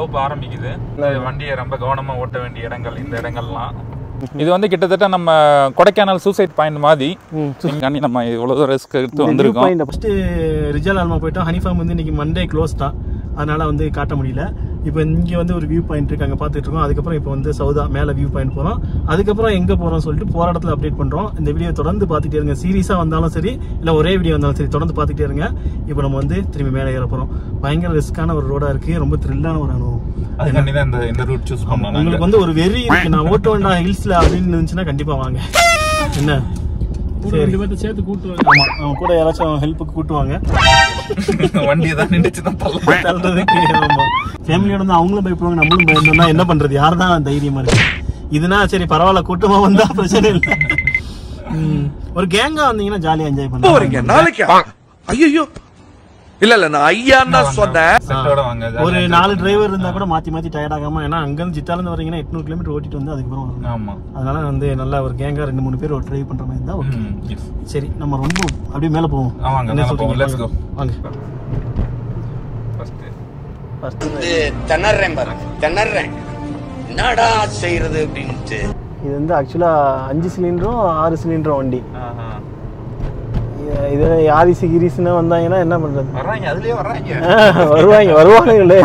Slope ஆரம்பிக்குது இந்த வண்டியை ரொம்ப கவனமா ஓட்ட வேண்டிய இடங்கள் இந்த இடங்கள்லாம் இது வந்து கிட்டத்தட்ட நம்ம கொடைக்கானல் சூசைட் பாயிண்ட் மாதிரி இங்காண்டி நம்ம இவ்வளவு ரிஸ்க் எடுத்து வந்திருக்கோம் ஃபர்ஸ்ட் ரிஜல் ஆல்மா போயிட்டோம் ஹனி ஃபார்ம் வந்து இன்னைக்கு மண்டே க்ளோஸ் தான் அதனால வந்து காட்ட முடியல இப்போ இங்கே வந்து ஒரு வியூ பாயிண்ட் இருக்கு அங்கே பார்த்துட்டு இருக்கோம் அதுக்கப்புறம் இப்போ வந்து சவுதா மேலே வியூ பாயிண்ட் போகிறோம் அதுக்கப்புறம் எங்கே போகிறோம் சொல்லிட்டு போகிற இடத்துல அப்டேட் பண்ணுறோம் இந்த வீடியோ தொடர்ந்து பார்த்துட்டே இருங்க சீரியஸாக வந்தாலும் சரி இல்லை ஒரே வீடியோ வந்தாலும் சரி தொடர்ந்து பார்த்துட்டே இருங்க இப்போ நம்ம வந்து திரும்பி மேலே ஏற போகிறோம் பயங்கர ரிஸ்க்கான ஒரு ரோடாக இருக்குது ரொம்ப த்ரில்லான ஒரு அனுபவம் அதுக்காண்டி தான் இந்த இந்த ரூட் சூஸ் பண்ணோம் நாங்க. உங்களுக்கு வந்து ஒரு வெறி இருக்கு நான் ஓட்ட வேண்டாம் ஹில்ஸ்ல அப்படின்னு இருந்துச்சுன்னா கண்டிப்பா வாங்க என்ன சரி ரெண்டு பேர்த்த சேர்த்து கூட்டு ஆமா அவன் கூட யாராச்சும் ஹெல்ப்புக்கு கூட்டுவாங்க வண்டியை தான் நின்றுச்சு தான் தள்ளலாம். தள்ளுறதுக்கு ஆமா ஃபேமிலியோட வந்து அவங்களும் பயப்படுவாங்க நம்மளும் பயந்தோம்னா என்ன பண்றது யார் தான் தைரியமா இருக்கு இதுனா சரி பரவாயில்ல கூட்டமா வந்தா பிரச்சனை இல்லை ம். ஒரு கேங்கா வந்தீங்கன்னா ஜாலியா என்ஜாய் போறீங்க பண்ணுவாங்க நாளைக்கு ஐயோ இல்ல இல்ல நான் ஐயான்னு சொன்னேன் செட்டோட வாங்க ஒரு ஜாலியா நாலு enjoy டிரைவர் இருந்தா கூட மாத்தி மாத்தி டயர்ட் ஆகாம ஏன்னா அங்கிருந்து சித்தாலேருந்து வரீங்கன்னா எட்நூறு கிலோமீட்டர் ஓட்டிட்டு வந்து அதுக்கப்புறம் வரணும் ஆமா அதனால வந்து நல்லா ஒரு கேங்கா ரெண்டு மூணு பேர் ஒரு டிரைவ் பண்ற மாதிரி இருந்தா ஓகே ம், yes. சரி நம்ம ரொம்ப அப்படியே மேல போவோம் ஆ, வாங்க, என்ன மேல சொல்றீங்க? போவோம். Let's go. வாங்க First. First வந்து திணறேன் பாருங்க திணறேன் என்னடா செய்யறது அப்படின்ட்டு இது வந்து ஆக்சுவலா அஞ்சு சிலிண்டரும் ஆறு சிலிண்டரும் வண்டி ஆஹா. இது- இது ஆரிசி கிரிஸ்னு வந்தாங்கன்னா என்ன பண்றது வர்றாங்க அதுலயே வர்றாங்க வருவாங்க வருவானுங்களே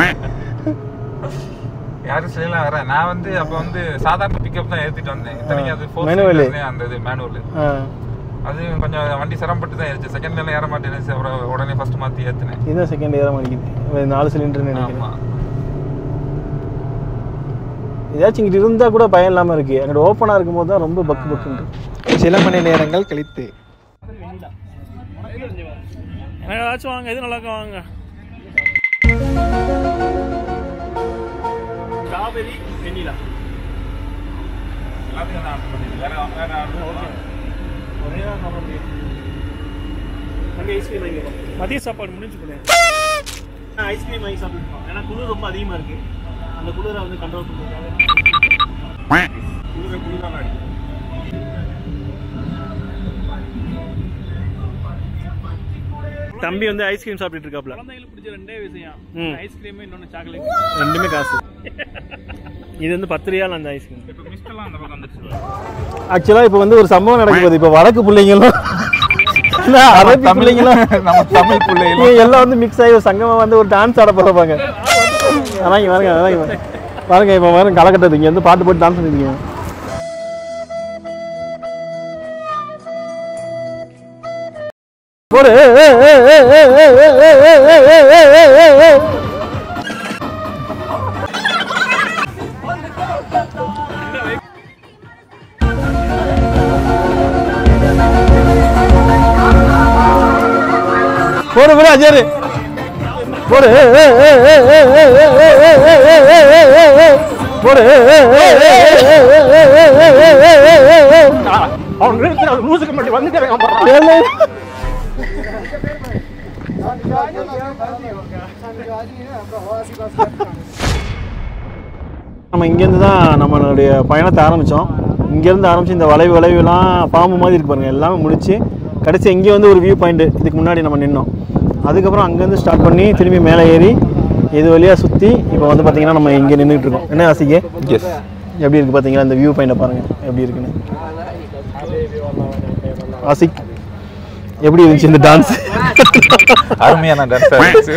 யாரும் செய்யலாம் வரேன் நான் வந்து அப்ப வந்து சாதாரண பிக்கப் தான் ஏத்திட்டு வந்தேன் இத்தனைக்கு அது four Manual. cylinder தான் அந்த இது மேனுவல் ஆ, அது கொஞ்சம் வண்டி சிரமப்பட்டு தான் ஏறிச்சு செகண்ட் மேல ஏற மாட்டேன் அப்புறம் உடனே ஃபர்ஸ்ட் மாத்தி ஏத்துனேன் இதுதான் செகண்ட் ஏற மாட்டேங்குது நாலு சிலிண்டர்னு ஆமா நினைக்கிறேன் ஏதாச்சும் இங்கிட்டு இருந்தா கூட பயம் இல்லாம இருக்கு அங்கிட்ட ஓப்பனா இருக்கும்போது தான் ரொம்ப பக்கு பக்குன்னு சில மணி நேரங்கள் கழித்து எனக்கு ஏதாச்சும் வாங்க எது நல்லா வாங்க ஸ்ட்ராபெரி வெண்ணிலா எல்லாத்தையும் நான் order பண்ணிட்டேன். வேற வேற order பண்ணலாம். ஒரே தான் சாப்பிட முடியும் அங்கே ஐஸ்கிரீம் வாங்கிக்கிறோம் மதிய சாப்பாடு முடிஞ்சு போனேன் ஐஸ்கிரீம் வாங்கி சாப்பிட்டுருக்கோம் ஏன்னா குளிர் ரொம்ப அதிகமாக இருக்கு அந்த குளிரை வந்து கண்ட்ரோல் பண்ணுறதுக்காக குளிர குளிரால அடிக்கும். தம்பி வந்து ஐஸ்கிரீம் சாப்பிட்டுட்டு இருக்காப்ல குழந்தைகளுக்கு பிடிச்ச ரெண்டே விஷயம் ம். ஐஸ்கிரீம் இன்னொன்னு சாக்லேட் ரெண்டுமே காசு இது வந்து பத்து ரியால் அந்த ஐஸ்கிரீம் இப்ப mist எல்லாம் அந்த பக்கம் வந்துருச்சு ஆக்சுவலாக இப்போ வந்து ஒரு சம்பவம் நடக்க போகுது இப்போ வடக்கு பிள்ளைங்களும் இல்ல, அரபி பிள்ளைங்களும் நம்ம தமிழ் பிள்ளைகளும் இவங்க எல்லாம் வந்து மிக்ஸ் ஆகி ஒரு சங்கமா வந்து ஒரு டான்ஸ் ஆட போகிறப்பாங்க அதான் இங்க பாருங்க அதான் இங்க பாருங்க. பாருங்க இப்போ பாருங்க கலக்கட்டது இங்கே வந்து பாட்டு போட்டு டான்ஸ் பண்ணிருக்கீங்க போடு போடு போடு அஜாரு போடு போடு அவன் லூசுக்கு மட்டும் வந்துட்டு நம்ம இங்கேருந்து தான் நம்மளுடைய பயணத்தை ஆரம்பித்தோம் இங்கேருந்து ஆரம்பித்து இந்த வளைவு வளைவுலாம் பாம்பு மாதிரி இருக்கு பாருங்க எல்லாமே முடிச்சு கடைசி இங்கே வந்து ஒரு வியூ பாயிண்ட் இதுக்கு முன்னாடி நம்ம நின்னோம் அதுக்கப்புறம் அங்கேருந்து ஸ்டார்ட் பண்ணி திரும்பி மேலே ஏறி இது வழியாக சுற்றி இப்போ வந்து பார்த்தீங்கன்னா நம்ம இங்கே நின்றுட்டு இருக்கோம் என்ன ஆசிக்கு எஸ் எப்படி இருக்குது பார்த்தீங்களா இந்த வியூ பாயிண்ட்டை பாருங்கள் எப்படி இருக்குன்னு ஆசிக் எப்படி இருந்துச்சு இந்த டான்ஸ் அருமையான டான்ஸ் இருந்துச்சு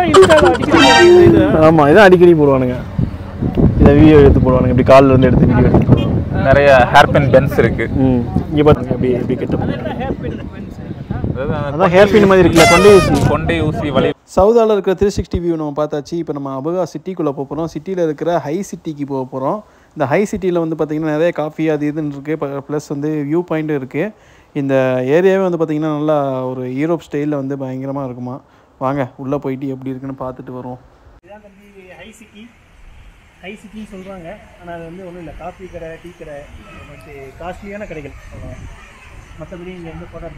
ஆமாம் இதான் அடிக்கடி போடுவானுங்க இதை வீடியோ எடுத்து போடுவானுங்க இப்படி காலில் இருந்து எடுத்து வீடியோ எடுத்து போடுவாங்க நிறைய ஹேர் பின் பென்ஸ் இருக்கு ம் இங்கே பாருங்க எப்படி எப்படி கெட்ட அதாவது அதான் ஹேர் பின் மாதிரி இருக்குல்ல கொண்டே ஊசி கொண்டை ஊசி வலி சவுதாவில் இருக்கிற த்ரீ சிக்ஸ்டி வியூ நம்ம பார்த்தாச்சு இப்போ நம்ம அபகா சிட்டிக்குள்ளே போக போகிறோம் சிட்டியில் இருக்கிற ஹை சிட்டிக்கு போக போகிறோம் இந்த ஹை சிட்டியில் வந்து பார்த்திங்கன்னா நிறைய காஃபி அது இதுன்னு இருக்குது ப்ளஸ் வந்து வியூ பாயிண்ட்டும் இருக்குது இந்த ஏரியாவே வந்து பார்த்திங்கன்னா நல்லா ஒரு யூரோப் ஸ்டைலில் வந்து பயங்கரமாக இருக்குமா வாங்க உள்ளே போயிட்டு எப்படி இருக்குன்னு பார்த்துட்டு வருவோம் இதான் தம்பி ஹை சிட்டி ஹை சிட்டின்னு சொல்கிறாங்க ஆனால் அது வந்து ஒன்றும் இல்லை காஃபி கடை டீ கடை மற்ற காஸ்ட்லியான கடைகள் அவ்வளவுதான். மற்றபடி இங்கே வந்து போட்டா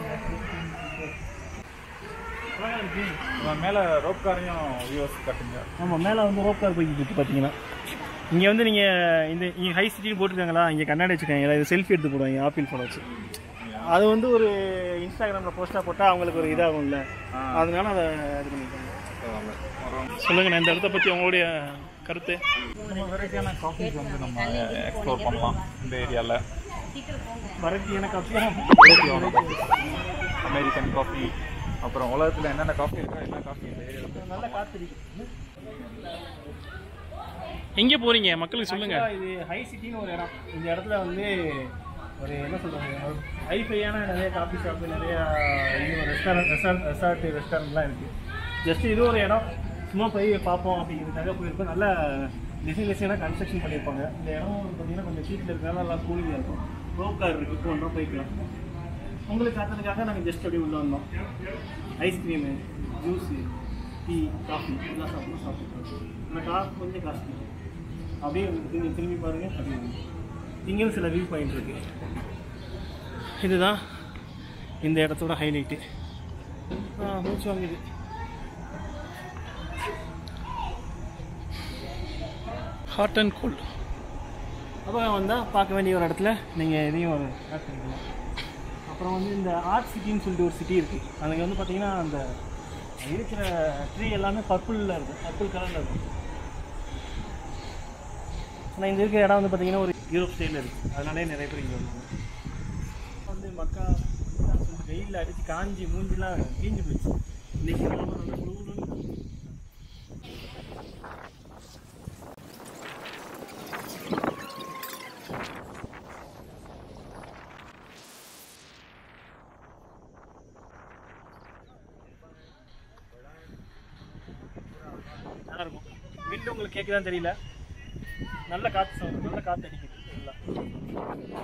மேல ரோப் காரையும் வியூஸ் கட்டுங்க ஆமாம் மேலே வந்து ரோப் கார் போய்கிட்டு இருக்கு பார்த்தீங்கன்னா இங்கே வந்து நீங்கள் இந்த இங்கே ஹை சிட்டின்னு போட்டிருக்காங்களா இங்கே கண்ணாடி வச்சுருக்காங்க இது செல்ஃபி எடுத்து போடுவாங்க ஆப்பிள் ஃபோன் வச்சு அது வந்து ஒரு இன்ஸ்டாகிராமில் போஸ்ட்டாக போட்டால் அவங்களுக்கு ஒரு இதாகும்ல அதனால அதை இது பண்ணிருக்காங்க சொல்லுங்கள் நான் இந்த இடத்த பற்றி உங்களுடைய கருத்து நம்ம வெரைட்டியான காஃபிஸ் வந்து நம்ம எக்ஸ்ப்ளோர் பண்ணலாம் இந்த ஏரியாவில் வெரைட்டியான காஃபியா அமெரிக்கன் காஃபி அப்புறம் உலகத்தில் என்னென்ன காஃபி இருக்கோ எல்லா காஃபி இந்த ஏரியாவில் நல்ல காற்று இருக்கு எங்கே போறீங்க மக்களுக்கு சொல்லுங்க Actually, இது ஹை சிட்டின்னு ஒரு இடம் இந்த இடத்துல வந்து ஒரு என்ன சொல்றாங்க ஹைஃபையான நிறைய காஃபி ஷாப்பு நிறைய ரெஸ்டாரண்ட் ரெஸ்டாரண்ட் ரெசார்ட் ரெஸ்டாரண்ட்லாம் இருக்குது ஜஸ்ட் இது ஒரு இடம் சும்மா போய் பார்ப்போம் அப்படிங்கிறதுக்காக போயிருக்கோம் நல்ல டிசைன் டிசைனாக கன்ஸ்ட்ரக்ஷன் பண்ணியிருப்பாங்க இந்த இடம் பார்த்தீங்கன்னா கொஞ்சம் சீட்டில் இருக்கிறனால நல்லா கூலிங்காக இருக்கும் ரோப் கார் இருக்குது போன்றோம் போய்க்கலாம் உங்களுக்கு காத்துறதுக்காக நாங்கள் ஜஸ்ட் அப்படியே உள்ளே வந்தோம் ஐஸ்கிரீமு ஜூஸு டீ காஃபி எல்லாம் சாப்பிட்டு சாப்பிட்டு அந்த காசு கொஞ்சம் காஸ்ட்லி அப்படியே உங்களுக்கு திரும்பி திரும்பி பாருங்க அப்படியே இங்கேயும் சில வியூ பாயிண்ட் இருக்கு இதுதான் இந்த இடத்தோட ஹைலைட்டு ஆ மூச்சு வாங்குது ஹாட் அண்ட் கூல் அப்போ வந்தால் பார்க்க வேண்டிய ஒரு இடத்துல நீங்கள் இதையும் ஆட் பண்ணிக்கலாம் அப்புறம் வந்து இந்த ஆர்ட் சிட்டின்னு சொல்லிட்டு ஒரு சிட்டி இருக்குது அதுக்கு வந்து பார்த்தீங்கன்னா அந்த இருக்கிற ட்ரீ எல்லாமே பர்பிளில் இருக்கும் பர்பிள் கலரில் இருக்கும் ஆனால் இந்த இருக்கிற இடம் வந்து பார்த்தீங்கன்னா ஒரு யூரோப் ஸ்டைலில் இருக்குது அதனாலே நிறைய பேர் இங்கே வருவாங்க வந்து மக்கா வெயிலில் அடித்து காஞ்சி மூஞ்சிலாம் கீஞ்சு போயிடுச்சு இன்னைக்கு கிழமை நல்லா குளுகுளுன்னு இருக்கு. நல்லா இருக்கும் விண்டு உங்களுக்கு கேட்குதான்னு தெரியல நல்ல காற்று சவுண்ட் நல்ல காற்று அடிக்குது நல்லா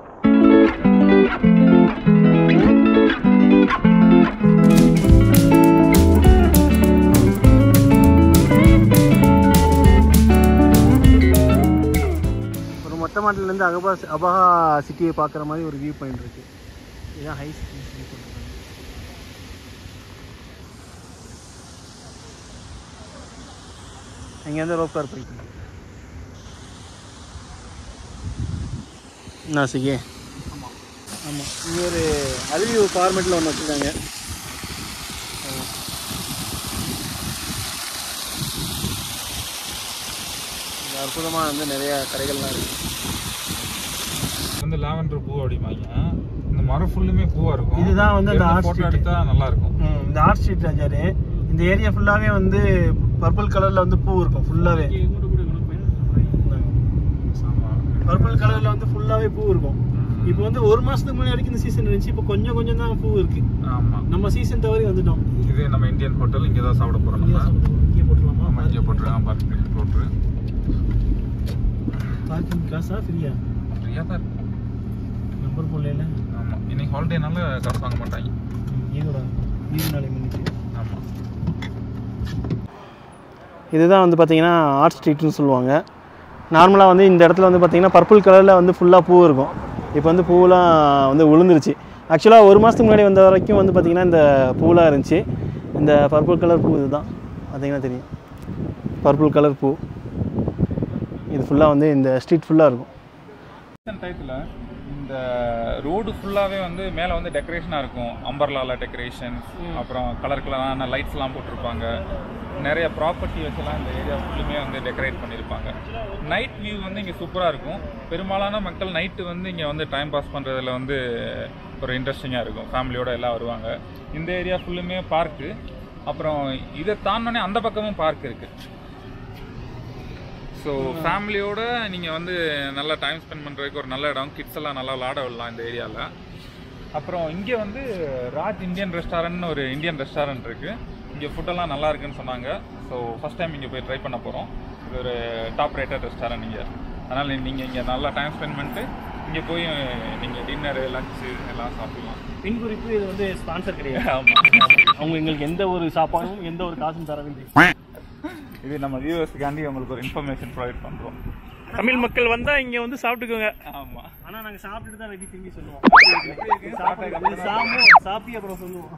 ஒரு மொட்டை மாட்டிலேருந்து அகபா அபஹா சிட்டியை பார்க்குற மாதிரி ஒரு வியூ பாயிண்ட் இருக்குது இதுதான் ஹை சிட்டி சொல்லி சொல்கிறாங்க இங்கேருந்து ரோப் கார் போயிட்டு நாசிக்கே ஆமாம் இங்கே ஒரு அருவி ஒரு ஃபார்மேட்டில் ஒன்று வச்சுருக்காங்க அற்புதமாக வந்து நிறைய கடைகள்லாம் இருக்குது வந்து லாவெண்டர் பூ அப்படிம்பாங்க இந்த மரம் ஃபுல்லுமே பூவா இருக்கும் இதுதான் வந்து அந்த art ஃபோட்டோ street. எடுத்தா நல்லா இருக்கும் ம், இந்த ஆர்ட் ஸ்ட்ரீட் ராஜாரு இந்த ஏரியா ஃபுல்லாகவே வந்து பர்பிள் கலரில் வந்து பூ இருக்கும் ஃபுல்லாகவே ஆமா பர்பிள் கலரில் வந்து ஃபுல்லாகவே பூ இருக்கும் இப்போ வந்து ஒரு மாதத்துக்கு முன்னாடி வரைக்கும் இந்த சீசன் இருந்துச்சு இப்போ கொஞ்சம் கொஞ்சம் தான் பூ இருக்கு ஆமா நம்ம சீசன் தவறி வந்துட்டோம் இது நம்ம இந்தியன் ஹோட்டல் இங்கே தான் சாப்பிட போறோம் நம்ம இங்கே போட்டுடலாமா ஆமா இங்கே போட்டுருக்கோம் பார்க்கிங் போட்டுரு பார்க்கிங் காசா ஃப்ரீயா ஃப்ரீயாக தான் இருக்கும் நம்பர் போடல ஆமா இன்னைக்கு ஹாலிடேனால காசு வாங்க மாட்டாங்க ஈரோட ஈரோ நாளை முன்னிட்டு ஆமா இதுதான் வந்து பார்த்தீங்கன்னா ஆர்ட் ஸ்ட்ரீட்னு சொல்லுவாங்க நார்மலாக வந்து இந்த இடத்துல வந்து பார்த்தீங்கன்னா பர்பிள் கலரில் வந்து ஃபுல்லாக பூ இருக்கும் இப்போ வந்து பூவெலாம் வந்து விழுந்துருச்சு ஆக்சுவலாக ஒரு மாதத்துக்கு முன்னாடி வந்த வரைக்கும் வந்து பார்த்தீங்கன்னா இந்த பூலாம் இருந்துச்சு இந்த பர்பிள் கலர் பூ இதுதான் பார்த்தீங்கன்னா தெரியும் பர்பிள் கலர் பூ இது ஃபுல்லாக வந்து இந்த ஸ்ட்ரீட் ஃபுல்லாக இருக்கும் சீசன் டயத்தில் இந்த ரோடு ஃபுல்லாகவே வந்து மேலே வந்து டெக்கரேஷனாக இருக்கும் அம்பர்லால டெக்கரேஷன் அப்புறம் கலர் கலரான லைட்ஸ்லாம் போட்டிருப்பாங்க நிறைய ப்ராப்பர்ட்டி வச்செல்லாம் இந்த ஏரியா ஃபுல்லுமே வந்து டெக்கரேட் பண்ணியிருப்பாங்க நைட் வியூ வந்து இங்கே சூப்பராக இருக்கும் பெரும்பாலான மக்கள் நைட்டு வந்து இங்கே வந்து டைம் பாஸ் பண்ணுறதுல வந்து ஒரு இன்ட்ரெஸ்டிங்காக இருக்கும் ஃபேமிலியோட எல்லாம் வருவாங்க இந்த ஏரியா ஃபுல்லுமே பார்க்கு அப்புறம் இதை தாண்டோடனே அந்த பக்கமும் பார்க் இருக்குது ஸோ ஃபேமிலியோட நீங்கள் வந்து நல்லா டைம் ஸ்பெண்ட் பண்ணுறதுக்கு ஒரு நல்ல இடம் கிட்ஸ் எல்லாம் நல்லா விளாட விடலாம் இந்த ஏரியாவில் அப்புறம் இங்கே வந்து ராஜ் இந்தியன் ரெஸ்டாரண்ட்னு ஒரு இந்தியன் ரெஸ்டாரண்ட் இருக்குது இங்கே ஃபுட்டெல்லாம் நல்லா இருக்குன்னு சொன்னாங்க ஸோ ஃபஸ்ட் டைம் இங்கே போய் ட்ரை பண்ண போகிறோம் இது ஒரு டாப் ரேட்டட் ரெஸ்டாரண்ட் இங்கே அதனால் நீங்கள் இங்கே நல்லா டைம் ஸ்பெண்ட் பண்ணிட்டு இங்கே போய் நீங்கள் டின்னரு லஞ்சு எல்லாம் சாப்பிடலாம் பின் குறிப்பு இது வந்து ஸ்பான்சர் கிடையாது ஆமாம் அவங்க எங்களுக்கு எந்த ஒரு சாப்பாடும் எந்த ஒரு காசும் தர வேண்டிய இது நம்ம வியூவர்ஸுக்காண்டி உங்களுக்கு ஒரு இன்ஃபர்மேஷன் ப்ரொவைட் பண்ணுறோம் தமிழ் மக்கள் வந்தா இங்க வந்து சாப்பிட்டுக்கோங்க ஆமாம் ஆனா நாங்க சாப்பிட்டுட்டு தான் ரெடி திரும்பி சொல்லுவோம் இருக்குன்னு சாப்பிட்டு இது சாமும் சாப்பி அப்புறம் சொல்லுவோம்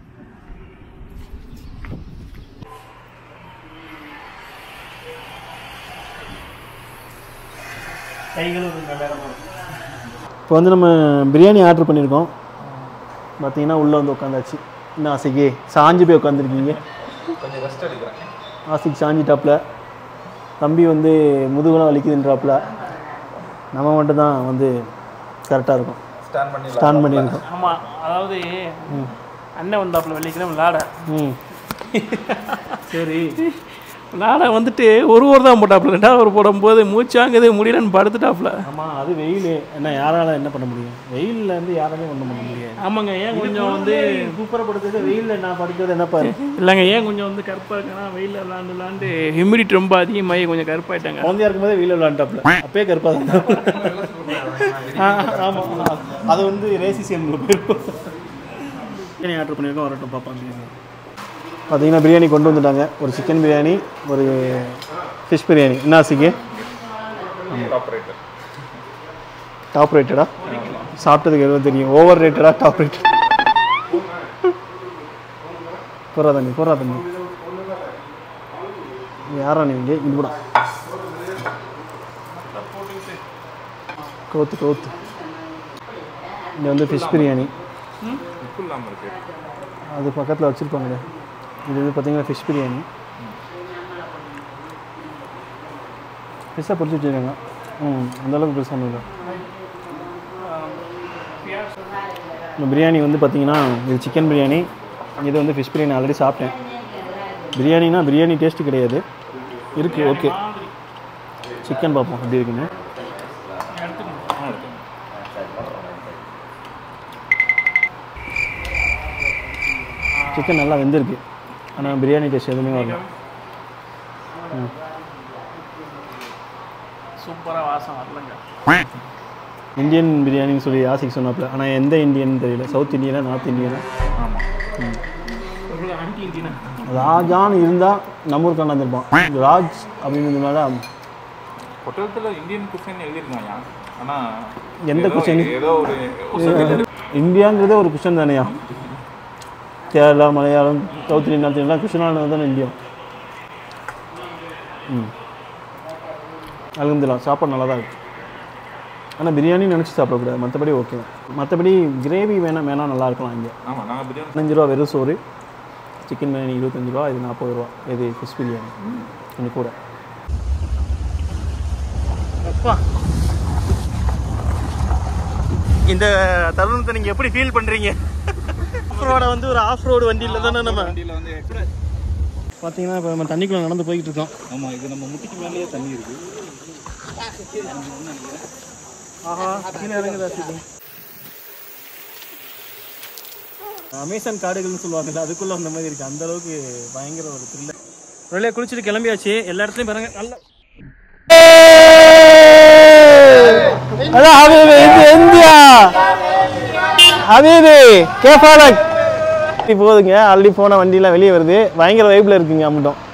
கைகளும் ஒரு நல்ல இடமா இப்போ வந்து நம்ம பிரியாணி ஆர்டர் பண்ணியிருக்கோம் பார்த்தீங்கன்னா உள்ளே வந்து உட்காந்தாச்சு என்ன ஆசைக்கு சாஞ்சு போய் உட்காந்துருக்கீங்க கொஞ்சம் ரெஸ்ட் எடுக்கிறேன் ஆசைக்கு சாஞ்சி டாப்பில் தம்பி வந்து முதுகுலாம் வலிக்குதுன்றாப்புல நம்ம மட்டும் தான் வந்து கரெக்டாக இருக்கும் ஸ்டாண்ட் பண்ணி ஸ்டாண்ட் பண்ணியிருக்கோம் ஆமா அதாவது அண்ணன் வந்தாப்புல வெள்ளிக்கிழமை விளாட ம் சரி விளாட வந்துட்டு ஒரு ஓவர் தான் போட்டாப்புல ரெண்டாவது ஓவர் போடும்போது மூச்சாங்குது முடியலன்னு படுத்துட்டாப்புல ஆமாம் அது வெயில் என்ன யாரால என்ன பண்ண முடியும் வெயில்ல இருந்து யாராலையும் ஒன்றும் பண்ண முடியாது ஆமாங்க ஏன் கொஞ்சம் வந்து கூப்பிடப்படுறது வெயிலில் நான் படிக்கிறது என்ன பாரு இல்லைங்க ஏன் கொஞ்சம் வந்து கருப்பாக இருக்கேன்னா வெயிலில் விளாண்டு விளாண்டு ஹியூமிடிட்டி ரொம்ப அதிகமாகி கொஞ்சம் கருப்பாயிட்டாங்க குழந்தையா இருக்கும்போதே வெயிலில் விளாண்டாப்புல அப்பயே கருப்பாக தான் ஆமாம் அது வந்து ரேசிசியமில் போயிருக்கும் பிரியாணி ஆர்டர் பண்ணியிருக்கோம் வரட்டும் பார்ப்பாங்க பார்த்தீங்கன்னா பிரியாணி கொண்டு வந்துட்டாங்க ஒரு சிக்கன் பிரியாணி ஒரு ஃபிஷ் பிரியாணி என்ன ஆசைக்கு ஆப்ரேட்டர் டாப் ரேட்டடா சாப்பிட்டதுக்கு எதுவும் தெரியும் ஓவர் ரேட்டடா டாப் ரேட்டட் போறா தண்ணி போறா தண்ணி யாரா நீங்க இது கூட கோத்து கோத்து இது வந்து ஃபிஷ் பிரியாணி உப்பு இல்லாமல் இருக்கு அது பக்கத்தில் வச்சுருப்பாங்களே இது வந்து பார்த்தீங்கன்னா ஃபிஷ் பிரியாணி ஃபிஷ்ஷாக பொரிச்சு வச்சுருக்காங்க ம் அந்தளவுக்கு பெருசாக இல்லை இந்த பிரியாணி வந்து பார்த்தீங்கன்னா இது சிக்கன் பிரியாணி இது வந்து ஃபிஷ் பிரியாணி ஆல்ரெடி சாப்பிட்டேன் பிரியாணினா பிரியாணி டேஸ்ட்டு கிடையாது இருக்குது ஓகே சிக்கன் பார்ப்போம் எப்படி இருக்குன்னு சிக்கன் நல்லா வெந்திருக்கு ஆனால் பிரியாணி டேஸ்ட் எதுவுமே வரல சூப்பராக வாசம் வரலங்க இந்தியன் பிரியாணின்னு சொல்லி ஆசிக் சொன்னாப்புல ஆனால் எந்த இந்தியன் தெரியல சவுத் இந்தியனா நார்த் இந்தியனா ஆன்டி இண்டியனா ராஜான்னு இருந்தால் நம்ம ஊருக்கு வந்திருப்பான் ராஜ் அப்படின்றதுனால ஹோட்டலத்தில் இந்தியன் குஷன் எழுதியிருக்காங்க ஆனால் எந்த cuisine? ஏதோ ஒரு இந்தியாங்கிறதே ஒரு குஷன் தானேயா Kerala Malayalam south Indian north இந்தியன்லாம் குஷனானது தானே இந்தியா ம் அலகம்துல்லா சாப்பாடு நல்லா தான் இருக்கு ஆனால் பிரியாணி நினச்சி சாப்பிடக்கூடாது மற்றபடி ஓகே மற்றபடி கிரேவி வேணால் வேணால் நல்லா இருக்கலாம் இங்கே ஆமாம் நாங்கள் பிரியாணி பதினஞ்சு ரூபா வெறும் சோறு சிக்கன் பிரியாணி இருபத்தஞ்சு ரூபா இது நாற்பது ரூபா இது ஃபிஷ் பிரியாணி கொஞ்சம் கூட அப்பா இந்த தருணத்தை நீங்கள் எப்படி ஃபீல் பண்ணுறீங்க ஆஃப் ரோடை வந்து ஒரு ஆஃப் ரோடு வண்டியில் தானே நம்ம வண்டியில் வந்து பார்த்தீங்கன்னா இப்போ நம்ம தண்ணிக்குள்ளே நடந்து போய்கிட்டு இருக்கோம் ஆமாம் இது நம்ம முட்டிக்கு மேலேயே தண்ணி இருக்குது ஆஹா கீழே இறங்குதா அமேசான் காடுகள்னு சொல்லுவாங்கல்ல அதுக்குள்ள அந்த மாதிரி இருக்கு அந்த அளவுக்கு பயங்கர ஒரு த்ரில்லர் வெளியே குளிச்சுட்டு கிளம்பியாச்சு எல்லா இடத்துலையும் பாருங்க நல்ல அதான் ஹபீபி இது இந்தியா ஹபீபி கேஃபாலக் போகுதுங்க ஆல்ரெடி போன வண்டிலாம் வெளியே வருது பயங்கர வைப்பில் இருக்குங்க அம்மட்டும்